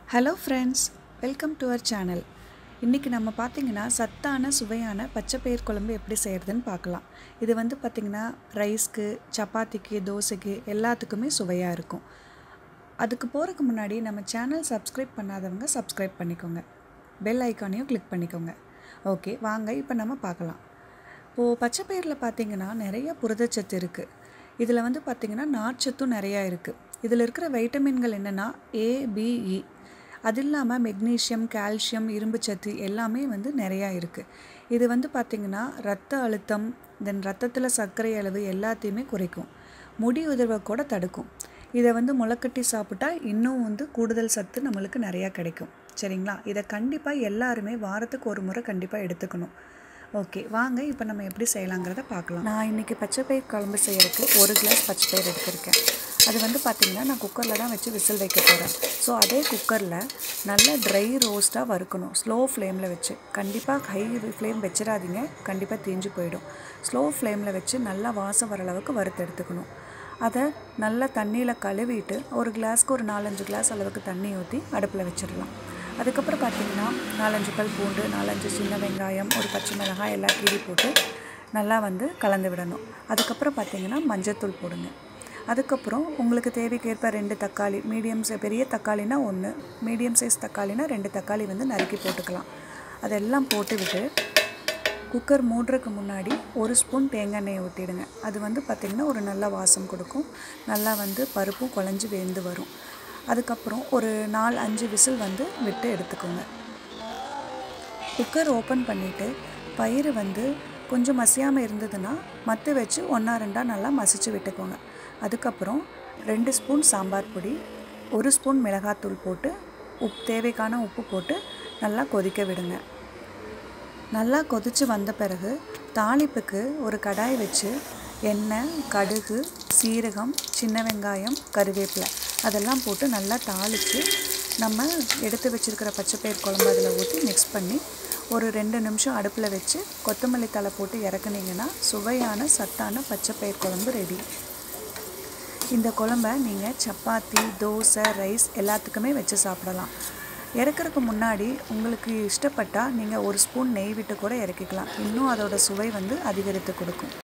hello friends welcome to our channel இன்றைக்கி நம்ம பார்த்திங்கன்னா சத்தான சுவையான பச்சை பயிர் குழம்பு எப்படி செய்கிறதுன்னு பார்க்கலாம் இது வந்து பார்த்திங்கன்னா ரைஸ்க்கு சப்பாத்திக்கு தோசைக்கு எல்லாத்துக்குமே சுவையாக இருக்கும் அதுக்கு போகிறதுக்கு முன்னாடி நம்ம சேனல் சப்ஸ்கிரைப் பண்ணாதவங்க சப்ஸ்கிரைப் பண்ணிக்கோங்க பெல் ஐக்கானையும் கிளிக் பண்ணிக்கோங்க ஓகே வாங்க இப்போ நம்ம பார்க்கலாம் இப்போது பச்சை பயிரில் பார்த்திங்கன்னா நிறைய புரதச்சத்து இருக்குது இதில் வந்து பார்த்திங்கன்னா நார்ச்சத்தும் நிறையா இருக்குது இதில் இருக்கிற வைட்டமின்கள் என்னென்னா ஏபிஇ அது இல்லாமல் மெக்னீஷியம் கால்சியம் இரும்புச்சத்து எல்லாமே வந்து நிறையா இருக்குது இது வந்து பார்த்திங்கன்னா ரத்த அழுத்தம் தென் ரத்தத்தில் சர்க்கரை அளவு எல்லாத்தையுமே குறைக்கும் முடி உதிர்வை கூட தடுக்கும் இதை வந்து முளைக்கட்டி சாப்பிட்டா இன்னும் வந்து கூடுதல் சத்து நம்மளுக்கு நிறையா கிடைக்கும் சரிங்களா இதை கண்டிப்பாக எல்லாருமே வாரத்துக்கு ஒரு முறை கண்டிப்பாக எடுத்துக்கணும் ஓகே வாங்க இப்போ நம்ம எப்படி செய்யலாங்கிறத பார்க்கலாம் நான் இன்றைக்கி பச்சை பயிர் குழம்பு செய்யறதுக்கு ஒரு கிளாஸ் பச்சை பயிர் எடுத்திருக்கேன் அது வந்து பார்த்திங்கன்னா நான் குக்கரில் தான் வச்சு விசில் வைக்க போகிறேன் ஸோ அதே குக்கரில் நல்ல ட்ரை ரோஸ்ட்டாக வறுக்கணும் ஸ்லோ ஃப்ளேமில் வச்சு கண்டிப்பாக ஹை ஃப்ளேம் வச்சிடாதீங்க கண்டிப்பாக தீஞ்சு போயிடும் ஸ்லோ ஃப்ளேமில் வச்சு நல்லா வாசம் வர அளவுக்கு வறுத்து எடுத்துக்கணும் அதை நல்லா தண்ணியில் கழுவிட்டு ஒரு கிளாஸ்க்கு ஒரு நாலஞ்சு கிளாஸ் அளவுக்கு தண்ணி ஊற்றி அடுப்பில் வச்சிடலாம் அதுக்கப்புறம் பார்த்திங்கன்னா நாலஞ்சு பல் பூண்டு நாலஞ்சு சின்ன வெங்காயம் ஒரு பச்சை மிளகாய் எல்லாம் கீறி போட்டு நல்லா வந்து கலந்து விடணும் அதுக்கப்புறம் பார்த்திங்கன்னா மஞ்சத்தூள் போடுங்க அதுக்கப்புறம் உங்களுக்கு தேவைக்கேற்ப ரெண்டு தக்காளி மீடியம் பெரிய தக்காளினா ஒன்று மீடியம் சைஸ் தக்காளினா ரெண்டு தக்காளி வந்து நறுக்கி போட்டுக்கலாம் அதெல்லாம் போட்டுவிட்டு குக்கர் மூடுறதுக்கு முன்னாடி ஒரு ஸ்பூன் தேங்காய் எண்ணெயை ஊற்றிடுங்க அது வந்து பார்த்திங்கன்னா ஒரு நல்ல வாசம் கொடுக்கும் நல்லா வந்து பருப்பும் குழஞ்சி வெந்து வரும் அதுக்கப்புறம் ஒரு நாலு அஞ்சு விசில் வந்து விட்டு எடுத்துக்கோங்க குக்கர் ஓப்பன் பண்ணிவிட்டு பயிர் வந்து கொஞ்சம் மசியாமல் இருந்ததுன்னா மத்து வச்சு ஒன்றா ரெண்டாக நல்லா மசிச்சு விட்டுக்கோங்க அதுக்கப்புறம் ரெண்டு ஸ்பூன் சாம்பார் பொடி ஒரு ஸ்பூன் மிளகாத்தூள் போட்டு உப் தேவைக்கான உப்பு போட்டு நல்லா கொதிக்க விடுங்க நல்லா கொதித்து வந்த பிறகு தாளிப்புக்கு ஒரு கடாய் வச்சு எண்ணெய் கடுகு சீரகம் சின்ன வெங்காயம் கருவேப்பிலை அதெல்லாம் போட்டு நல்லா தாளித்து நம்ம எடுத்து வச்சுருக்கிற பச்சைப்பயிர் குழம்பு அதில் ஊற்றி மிக்ஸ் பண்ணி ஒரு ரெண்டு நிமிஷம் அடுப்பில் வச்சு கொத்தமல்லி தலை போட்டு இறக்குனீங்கன்னா சுவையான சத்தான பச்சைப்பயிர் குழம்பு ரெடி இந்த குழம்ப நீங்கள் சப்பாத்தி தோசை ரைஸ் எல்லாத்துக்குமே வச்சு சாப்பிடலாம் இறக்குறதுக்கு முன்னாடி உங்களுக்கு இஷ்டப்பட்டால் நீங்கள் ஒரு ஸ்பூன் நெய் விட்டு கூட இறக்கிக்கலாம் இன்னும் அதோட சுவை வந்து அதிகரித்து கொடுக்கும்